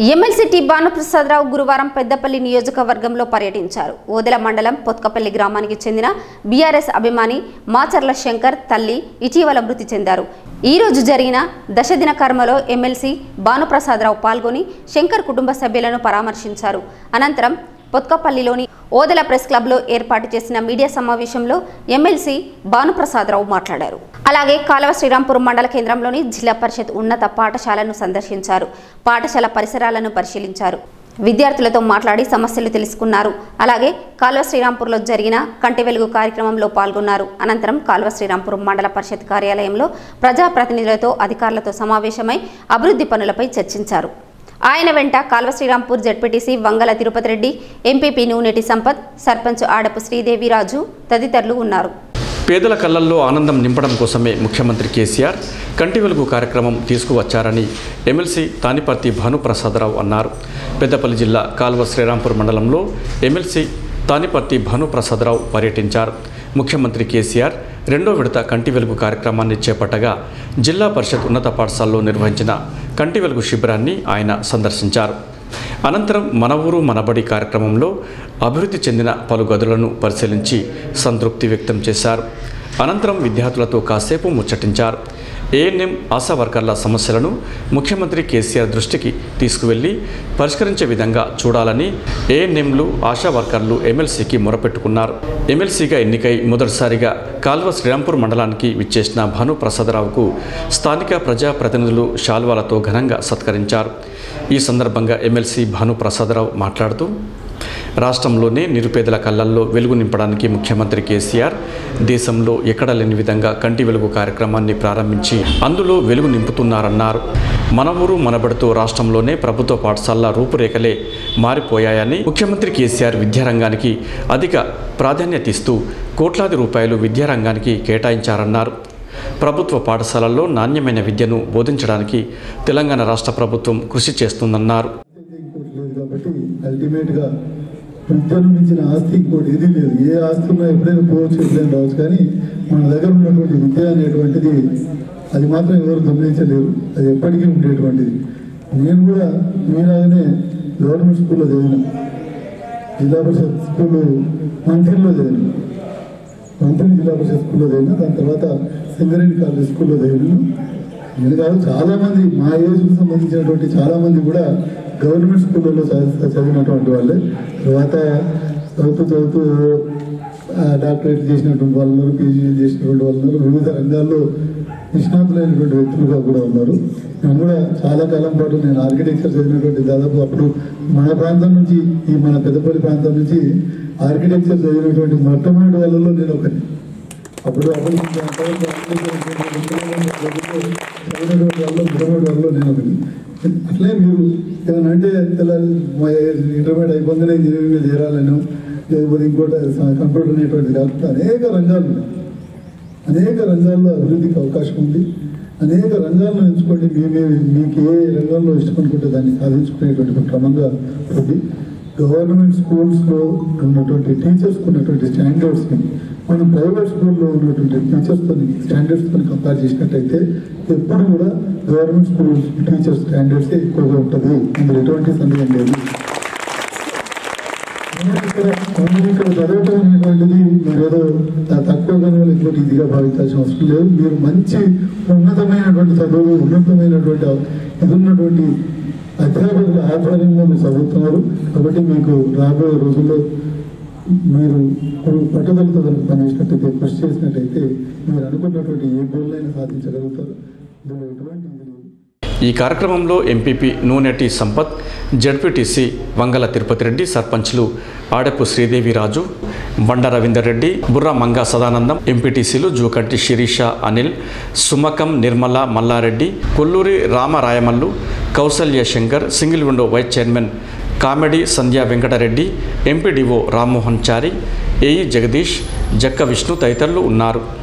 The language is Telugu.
ఎమ్మెల్సీ టి భానుప్రసాదరావు గురువారం పెద్దపల్లి నియోజకవర్గంలో పర్యటించారు ఓదెల మండలం పొత్కపల్లి గ్రామానికి చెందిన బీఆర్ఎస్ అభిమాని మాచర్ల శంకర్ తల్లి ఇటీవల మృతి చెందారు ఈ రోజు జరిగిన దశదిన కర్మలో ఎమ్మెల్సీ భానుప్రసాదరావు పాల్గొని శంకర్ కుటుంబ సభ్యులను పరామర్శించారు అనంతరం పొత్కపల్లిలోని ఓదెల ప్రెస్ క్లబ్లో ఏర్పాటు చేసిన మీడియా సమావేశంలో ఎమ్మెల్సీ భానుప్రసాదరావు మాట్లాడారు అలాగే కాలవ శ్రీరాంపురం మండల కేంద్రంలోని జిల్లా పరిషత్ ఉన్నత పాఠశాలను సందర్శించారు పాఠశాల పరిసరాలను పరిశీలించారు విద్యార్థులతో మాట్లాడి సమస్యలు తెలుసుకున్నారు అలాగే కాల్వ శ్రీరాంపూర్లో జరిగిన కంటి వెలుగు కార్యక్రమంలో పాల్గొన్నారు అనంతరం కాల్వ శ్రీరాంపురం మండల పరిషత్ కార్యాలయంలో ప్రజాప్రతినిధులతో అధికారులతో సమావేశమై అభివృద్ధి పనులపై చర్చించారు ఆయన వెంట కాల్వ శ్రీరాంపూర్ జడ్పీటీసీ వంగల తిరుపతి రెడ్డి ఎంపీపీ నూనెటి సంపత్ సర్పంచ్ ఆడపు శ్రీదేవి రాజు తదితరులు ఉన్నారు పేదల కళ్ళల్లో ఆనందం నింపడం కోసమే ముఖ్యమంత్రి కేసీఆర్ కంటి వెలుగు కార్యక్రమం తీసుకువచ్చారని ఎమ్మెల్సీ తానిపర్తి భానుప్రసాదరావు అన్నారు పెద్దపల్లి జిల్లా కాల్వ శ్రీరాంపూర్ మండలంలో ఎమ్మెల్సీ తానిపర్తి భానుప్రసాదరావు పర్యటించారు ముఖ్యమంత్రి కేసీఆర్ రెండో విడత కంటి వెలుగు కార్యక్రమాన్ని చేపట్టగా జిల్లా పరిషత్ ఉన్నత పాఠశాలలో నిర్వహించిన కంటి వెలుగు శిబిరాన్ని ఆయన సందర్శించారు అనంతరం మన ఊరు మనబడి కార్యక్రమంలో అభివృద్ధి చెందిన పలు గదులను పరిశీలించి సంతృప్తి వ్యక్తం చేశారు అనంతరం విద్యార్థులతో కాసేపు ముచ్చటించారు ఏఎన్ఎం ఆశా వర్కర్ల సమస్యలను ముఖ్యమంత్రి కేసీఆర్ దృష్టికి తీసుకువెళ్లి పరిష్కరించే విధంగా చూడాలని ఏఎన్ఎంలు ఆశా వర్కర్లు ఎమ్మెల్సీకి మొరపెట్టుకున్నారు ఎమ్మెల్సీగా ఎన్నికై మొదటిసారిగా కాల్వ శ్రీరాంపూర్ మండలానికి విచ్చేసిన భాను ప్రసాదరావుకు స్థానిక ప్రజాప్రతినిధులు శాల్వాలతో ఘనంగా సత్కరించారు ఈ సందర్భంగా ఎమ్మెల్సీ భాను ప్రసాదరావు మాట్లాడుతూ రాష్ట్రంలోనే నిరుపేదల కళ్ళల్లో వెలుగు నింపడానికి ముఖ్యమంత్రి కేసీఆర్ దేశంలో ఎక్కడ లేని విధంగా కంటి వెలుగు కార్యక్రమాన్ని ప్రారంభించి అందులో వెలుగు నింపుతున్నారన్నారు మన ఊరు మనబడుతూ రాష్ట్రంలోనే ప్రభుత్వ పాఠశాలల రూపురేఖలే మారిపోయాయని ముఖ్యమంత్రి కేసీఆర్ విద్యారంగానికి అధిక ప్రాధాన్యత ఇస్తూ కోట్లాది రూపాయలు విద్యారంగానికి కేటాయించారన్నారు ప్రభుత్వ పాఠశాలల్లో నాణ్యమైన విద్యను బోధించడానికి తెలంగాణ రాష్ట్ర ప్రభుత్వం కృషి చేస్తుందన్నారు ఇంకోటి లేదు కాబట్టి అల్టిమేట్ గా విద్యను మించిన ఆస్తి ఇంకోటి ఏదీ లేదు ఏ ఆస్తి ఉన్నా ఎప్పుడైనా పోవచ్చు ఎప్పుడైనా రావచ్చు కానీ మన దగ్గర ఉన్నటువంటి విద్య అనేటువంటిది అది మాత్రం ఎవరు గమనించలేరు అది ఎప్పటికీ ఉండేటువంటిది నేను కూడా మీలాగనే గవర్నమెంట్ స్కూల్లో చదివిన జిల్లా పరిషత్ స్కూల్ మంత్రిలో చదివిన మంత్రి జిల్లా పరిషత్ స్కూల్లో చదివిన దాని తర్వాత సింగరేణి కాలేజ్ స్కూల్లో చదివిన నేను కాదు చాలా మంది మా ఏజ్కి సంబంధించినటువంటి చాలా మంది కూడా గవర్నమెంట్ స్కూళ్ళలో చదివి- చదివినటువంటి వాళ్ళే తర్వాత చదువుతూ చదువుతూ ఆ, డాక్టరేట్ చేసినటువంటి వాళ్ళు ఉన్నారు పీజీ చేసినటువంటి వాళ్ళు ఉన్నారు వివిధ రంగాల్లో నిష్ణాతులైనటువంటి వ్యక్తులుగా కూడా ఉన్నారు నేను కూడా చాలా కాలం పాటు నేను ఆర్కిటెక్చర్ చదివినటువంటి దాదాపు అప్పుడు మన ప్రాంతం నుంచి ఈ మన పెద్దపల్లి ప్రాంతం నుంచి ఆర్కిటెక్చర్ చదివినటువంటి మొట్టమొదటి వాళ్ళలో నేను ఒకటి అప్పుడు అప్పుడు ఇంకా అంతవరకు ఆర్కిటెక్చర్ చదివినటువంటి వాళ్ళు మొట్టమొదటి వాళ్ళలో నేను ఒకటి అట్లే మీరు ఏమైనా అంటే తెల్లారి మా ఇంటర్మీడియట్ అయిపోయిందనే ఇంజనీరింగ్ చేరాలను లేకపోతే ఇంకోటి కంప్యూటర్ అనేటువంటిది కాకుండా అనేక రంగాలు ఉన్నాయి. అనేక రంగాల్లో అభివృద్ధికి అవకాశం ఉంది అనేక రంగాలను ఎంచుకోండి మీ మీ- మీకు ఏ రంగంలో ఇష్టమనుకుంటే దాన్ని సాధించుకునేటువంటి క్రమంగా ఉంది గవర్నమెంట్ స్కూల్స్లో ఉన్నటువంటి టీచర్స్కి ఉన్నటువంటి స్టాండర్డ్స్ని మనం ప్రైవేట్ స్కూల్లో ఉన్నటువంటి టీచర్స్తో స్టాండర్డ్స్తో కంపేర్ చేసినట్టయితే ఎప్పుడు కూడా గవర్నమెంట్ స్కూల్ టీచర్స్ స్టాండర్డ్సే ఎక్కువగా ఉంటుంది అందులో ఎటువంటి సందేహం లేదు మనం ఇక్కడ మనం ఇక్కడ చదవటం అనేటువంటిది మీరేదో త- తక్కువగానో లేకపోతే ఇదిగా భావించాల్సిన అవసరం లేదు మీరు మంచి ఉన్నతమైనటువంటి చదువులు ఉన్నతమైనటువంటి ఇది ఉన్నటువంటి అధ్యాపకుల ఆధ్వర్యంలో మీరు చదువుతున్నారు కాబట్టి మీకు రాబోయే రోజుల్లో మీరు పట్టుదలతో కనుక పనిచేసినట్టయితే కృషి చేసినట్టయితే మీరు అనుకున్నటువంటి ఏ గోల్నైనా సాధించగలుగుతారు ఇందులో ఎటువంటి ఇది లేదు ఈ కార్యక్రమంలో ఎంపీపీ నూనెటి సంపత్ జడ్పీటీసీ వంగల తిరుపతి రెడ్డి సర్పంచ్లు ఆడపు శ్రీదేవి రాజు బండ రవీందర్ రెడ్డి బుర్రా మంగా సదానందం ఎంపీటీసీలు Jukanti Sirisha Anil Sumakam Nirmala Mallareddy Kolluri Ramarayamallu Kausalya Shankar single window vice chairman కామెడీ సంధ్యా వెంకటరెడ్డి ఎంపీడీఓ రామ్మోహన్ చారి ఏఈ జగదీష్ జక్క విష్ణు తదితరులు ఉన్నారు